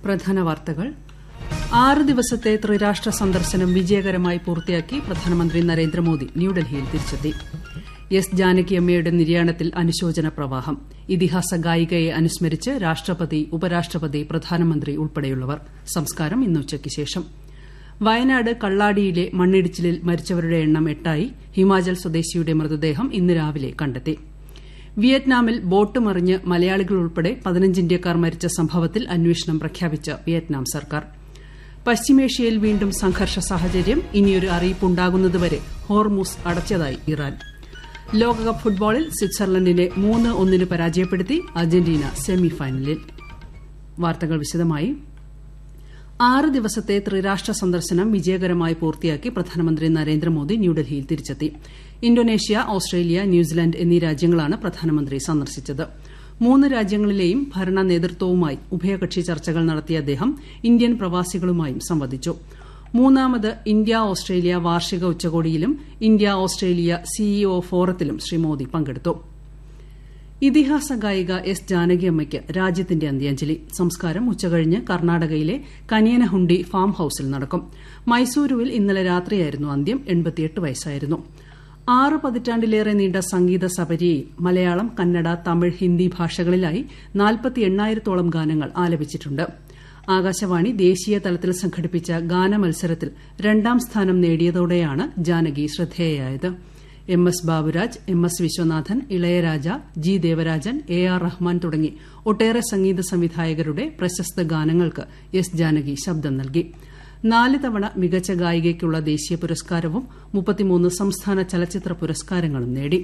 പ്രധാന വാർത്തകൾ ആറ് ദിവസത്തെ ത്രിരാഷ്ട്ര സന്ദർശനം വിജയകരമായി പൂർത്തിയാക്കി പ്രധാനമന്ത്രി നരേന്ദ്രമോദി ന്യൂഡൽഹിയിൽ തിരിച്ചെത്തി എസ് ജാനകിയമ്മയുടെ നിര്യാണത്തിൽ അനുശോചന പ്രവാഹം ഇതിഹാസ ഗായികയെ അനുസ്മരിച്ച് രാഷ്ട്രപതി ഉപരാഷ്ട്രപതി പ്രധാനമന്ത്രി ഉൾപ്പെടെയുള്ളവർ സംസ്കാരം ഇന്ന് ഉച്ചയ്ക്ക് ശേഷം വയനാട് കള്ളാടിയിലെ മണ്ണിടിച്ചിലിൽ മരിച്ചവരുടെ എണ്ണം എട്ടായി ഹിമാചൽ സ്വദേശിയുടെ മൃതദേഹം ഇന്ന് രാവിലെ കണ്ടെത്തി വിയറ്റ്നാമിൽ ബോട്ട് മറിഞ്ഞ് മലയാളികൾ ഉൾപ്പെടെ പതിനഞ്ച് ഇന്ത്യക്കാർ മരിച്ച സംഭവത്തിൽ അന്വേഷണം പ്രഖ്യാപിച്ച വിയറ്റ്നാം സർക്കാർ പശ്ചിമേഷ്യയിൽ വീണ്ടും സംഘർഷ സാഹചര്യം ഇനിയൊരു അറിയിപ്പുണ്ടാകുന്നതുവരെ ഹോർമൂസ് അടച്ചതായി ഇറാൻ ലോകകപ്പ് ഫുട്ബോളിൽ സ്വിറ്റ്സർലൻഡിനെ മൂന്ന് ഒന്നിന് പരാജയപ്പെടുത്തി അർജന്റീന സെമിഫൈനലിൽ വാർത്തകൾ വിശദമായി ആറ് ദിവസത്തെ ത്രിരാഷ്ട്ര സന്ദർശനം വിജയകരമായി പൂർത്തിയാക്കി പ്രധാനമന്ത്രി നരേന്ദ്രമോദി ന്യൂഡൽഹിയിൽ തിരിച്ചെത്തി ഇന്തോനേഷ്യ ഓസ്ട്രേലിയ ന്യൂസിലാന്റ് എന്നീ രാജ്യങ്ങളാണ് പ്രധാനമന്ത്രി സന്ദർശിച്ചത് മൂന്ന് രാജ്യങ്ങളിലെയും ഭരണ നേതൃത്വവുമായി ഉഭയകക്ഷി ചർച്ചകൾ നടത്തിയ അദ്ദേഹം ഇന്ത്യൻ പ്രവാസികളുമായും സംവദിച്ചു മൂന്നാമത് ഇന്ത്യ ഓസ്ട്രേലിയ വാർഷിക ഉച്ചകോടിയിലും ഇന്ത്യ ഓസ്ട്രേലിയ സിഇഒ ഫോറത്തിലും ശ്രീ മോദി പങ്കെടുത്തു ഇതിഹാസ ഗായിക എസ് ജാനകിയമ്മയ്ക്ക് രാജ്യത്തിന്റെ അന്ത്യാഞ്ജലി സംസ്കാരം ഉച്ചകഴിഞ്ഞ് കർണാടകയിലെ കനിയനഹുണ്ടി ഫാം ഹൌസിൽ നടക്കും മൈസൂരുവിൽ ഇന്നലെ രാത്രിയായിരുന്നു അന്ത്യം എൺപത്തിയെട്ട് വയസ്സായിരുന്നു ആറ് പതിറ്റാണ്ടിലേറെ നീണ്ട സംഗീത സപര്യയിൽ മലയാളം കന്നഡ തമിഴ് ഹിന്ദി ഭാഷകളിലായി നാൽപ്പത്തി എണ്ണായിരത്തോളം ഗാനങ്ങൾ ആലപിച്ചിട്ടുണ്ട് ആകാശവാണി ദേശീയ തലത്തിൽ സംഘടിപ്പിച്ച ഗാനമത്സരത്തിൽ രണ്ടാം സ്ഥാനം നേടിയതോടെയാണ് ജാനകി ശ്രദ്ധേയയായത് M S Baburaj M S Viswanathan Ilaiyaraaja G Devarajan A R Rahman തുടങ്ങി ഒട്ടേറെ സംഗീത സംവിധായകരുടെ പ്രശസ്ത ഗാനങ്ങൾക്ക് എസ് ജാനകി ശബ്ദം നൽകി നാല് തവണ മികച്ച ഗായികയ്ക്കുള്ള ദേശീയ പുരസ്കാരവും മുപ്പത്തിമൂന്ന് സംസ്ഥാന ചലച്ചിത്ര പുരസ്കാരങ്ങളും നേടി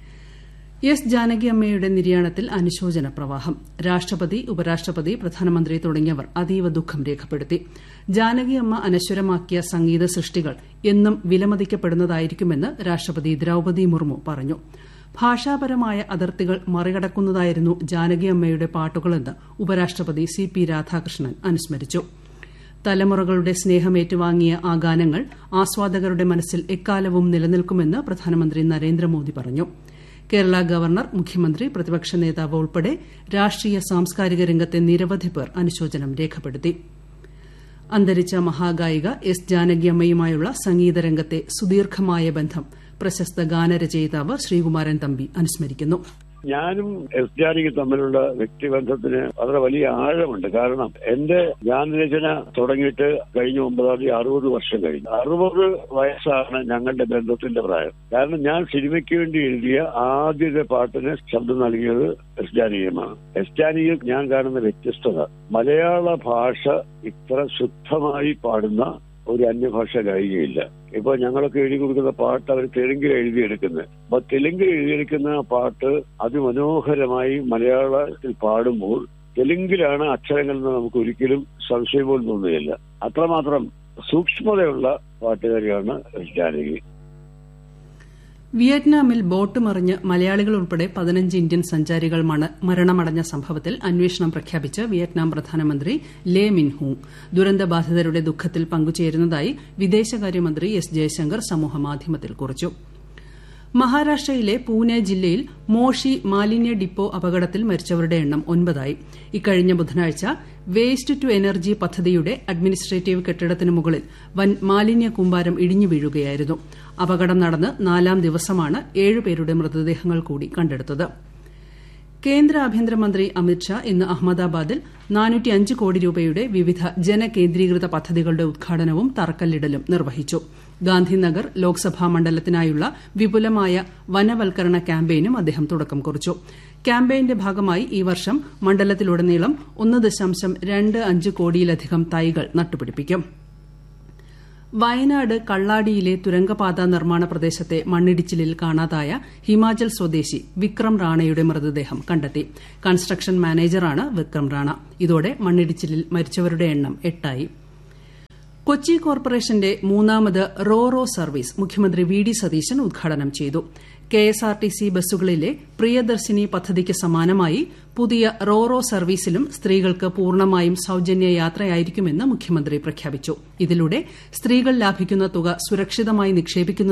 എസ് ജാനകിയമ്മയുടെ നിര്യാണത്തിൽ അനുശോചന പ്രവാഹം രാഷ്ട്രപതി ഉപരാഷ്ട്രപതി പ്രധാനമന്ത്രി തുടങ്ങിയവർ അതീവ ദുഃഖം രേഖപ്പെടുത്തി ജാനകിയമ്മ അനശ്വരമാക്കിയ സംഗീത സൃഷ്ടികൾ എന്നും വിലമതിക്കപ്പെടുന്നതായിരിക്കുമെന്ന് രാഷ്ട്രപതി ദ്രൌപദി മുർമു പറഞ്ഞു ഭാഷാപരമായ അതിർത്തികൾ മറികടക്കുന്നതായിരുന്നു ജാനകിയമ്മയുടെ പാട്ടുകളെന്ന് ഉപരാഷ്ട്രപതി സി പി രാധാകൃഷ്ണൻ അനുസ്മരിച്ചു തലമുറകളുടെ സ്നേഹമേറ്റുവാങ്ങിയ ആ ഗാനങ്ങൾ ആസ്വാദകരുടെ മനസ്സിൽ എക്കാലവും നിലനിൽക്കുമെന്ന് പ്രധാനമന്ത്രി നരേന്ദ്രമോദി പറഞ്ഞു കേരള ഗവർണർ മുഖ്യമന്ത്രി പ്രതിപക്ഷ നേതാവ് ഉൾപ്പെടെ രാഷ്ട്രീയ സാംസ്കാരിക രംഗത്തെ നിരവധി പേർ അനുശോചനം രേഖപ്പെടുത്തി അന്തരിച്ച മഹാഗായിക എസ് ജാനകിയമ്മയുമായുള്ള സംഗീതരംഗത്തെ സുദീർഘമായ ബന്ധം പ്രശസ്ത ഗാനരചയിതാവ് ശ്രീകുമാരൻ തമ്പി അനുസ്മരിക്കുന്നു ഞാനും എസ് ജാനകി തമ്മിലുള്ള വ്യക്തിബന്ധത്തിന് വളരെ വലിയ ആഴമുണ്ട് കാരണം എന്റെ ഗാനരചന തുടങ്ങിയിട്ട് കഴിഞ്ഞ ഒമ്പതാം തീയതി അറുപത് വർഷം കഴിഞ്ഞു അറുപത് വയസ്സാണ് ഞങ്ങളുടെ ബന്ധത്തിന്റെ പ്രായം കാരണം ഞാൻ സിനിമയ്ക്ക് വേണ്ടി എഴുതിയ ആദ്യത്തെ പാട്ടിന് ശബ്ദം നൽകിയത് എസ് ജാനകിയമാണ് എസ് ജാനകിയിൽ ഞാൻ കാണുന്ന വ്യത്യസ്തത മലയാള ഭാഷ ഇത്ര ശുദ്ധമായി പാടുന്ന ഒരു അന്യഭാഷ ഗായികയില്ല ഇപ്പൊ ഞങ്ങളൊക്കെ എഴുതി കൊടുക്കുന്ന പാട്ട് അവർ തെലുങ്കിൽ എഴുതിയെടുക്കുന്നത് അപ്പൊ തെലുങ്കിൽ എഴുതിയെടുക്കുന്ന പാട്ട് അതിമനോഹരമായി മലയാളത്തിൽ പാടുമ്പോൾ തെലുങ്കിലാണ് അക്ഷരങ്ങൾ എന്ന് നമുക്ക് ഒരിക്കലും സംശയം പോലും തോന്നുകയില്ല അത്രമാത്രം സൂക്ഷ്മതയുള്ള പാട്ടുകാരിയാണ് ജാനകി വിയറ്റ്നാമിൽ ബോട്ട് മറിഞ്ഞ് മലയാളികൾ ഉൾപ്പെടെ പതിനഞ്ച് ഇന്ത്യൻ സഞ്ചാരികൾ മരണമടഞ്ഞ സംഭവത്തിൽ അന്വേഷണം പ്രഖ്യാപിച്ച് വിയറ്റ്നാം പ്രധാനമന്ത്രി ലേ മിൻഹൂങ് ദുരന്തബാധിതരുടെ ദുഃഖത്തിൽ പങ്കുചേരുന്നതായി വിദേശകാര്യമന്ത്രി എസ് ജയശങ്കർ സമൂഹമാധ്യമത്തിൽ കുറിച്ചു മഹാരാഷ്ട്രയിലെ പൂനെ ജില്ലയിൽ മോഷി മാലിന്യ ഡിപ്പോ അപകടത്തിൽ മരിച്ചവരുടെ എണ്ണം ഒൻപതായി ഇക്കഴിഞ്ഞ ബുധനാഴ്ച വേസ്റ്റ് ടു എനർജി പദ്ധതിയുടെ അഡ്മിനിസ്ട്രേറ്റീവ് കെട്ടിടത്തിന് മുകളിൽ വൻ മാലിന്യ കൂമ്പാരം ഇടിഞ്ഞു വീഴുകയായിരുന്നു അപകടം നടന്ന് നാലാം ദിവസമാണ് ഏഴുപേരുടെ മൃതദേഹങ്ങൾ കൂടി കണ്ടെടുത്തത് കേന്ദ്ര ആഭ്യന്തരമന്ത്രി അമിത്ഷാ ഇന്ന് അഹമ്മദാബാദിൽ നാനൂറ്റിയഞ്ച് കോടി രൂപയുടെ വിവിധ ജനകേന്ദ്രീകൃത പദ്ധതികളുടെ ഉദ്ഘാടനവും തറക്കല്ലിടലും നിർവഹിച്ചു ഗാന്ധിനഗർ ലോക്സഭാ മണ്ഡലത്തിനായുള്ള വിപുലമായ വനവൽക്കരണ ക്യാമ്പയിനും അദ്ദേഹം തുടക്കം കുറിച്ചു ക്യാമ്പയിന്റെ ഭാഗമായി ഈ വർഷം മണ്ഡലത്തിലുടനീളം ഒന്ന് ദശാംശം രണ്ട് അഞ്ച് കോടിയിലധികം തൈകൾ നട്ടുപിടിപ്പിക്കും വയനാട് കള്ളാടിയിലെ തുരങ്കപാത നിർമ്മാണ പ്രദേശത്തെ മണ്ണിടിച്ചിലിൽ കാണാതായ ഹിമാചൽ സ്വദേശി വിക്രം റാണയുടെ മൃതദേഹം കണ്ടെത്തി കൺസ്ട്രക്ഷൻ മാനേജറാണ് വിക്രം റാണ ഇതോടെ മണ്ണിടിച്ചിലിൽ മരിച്ചവരുടെ എണ്ണം എട്ടായി കൊച്ചി കോർപ്പറേഷന്റെ മൂന്നാമത് റോ റോ സർവീസ് മുഖ്യമന്ത്രി വി ഡി സതീശൻ ഉദ്ഘാടനം ചെയ്തു കെഎസ്ആർടിസി ബസ്സുകളിലെ പ്രിയദർശിനി പദ്ധതിക്ക് സമാനമായി പുതിയ റോ റോ സർവീസിലും സ്ത്രീകൾക്ക് പൂർണ്ണമായും സൌജന്യ യാത്രയായിരിക്കുമെന്ന് മുഖ്യമന്ത്രി പ്രഖ്യാപിച്ചു ഇതിലൂടെ സ്ത്രീകൾ ലാഭിക്കുന്ന തുക സുരക്ഷിതമായി നിക്ഷേപിക്കുന്നത്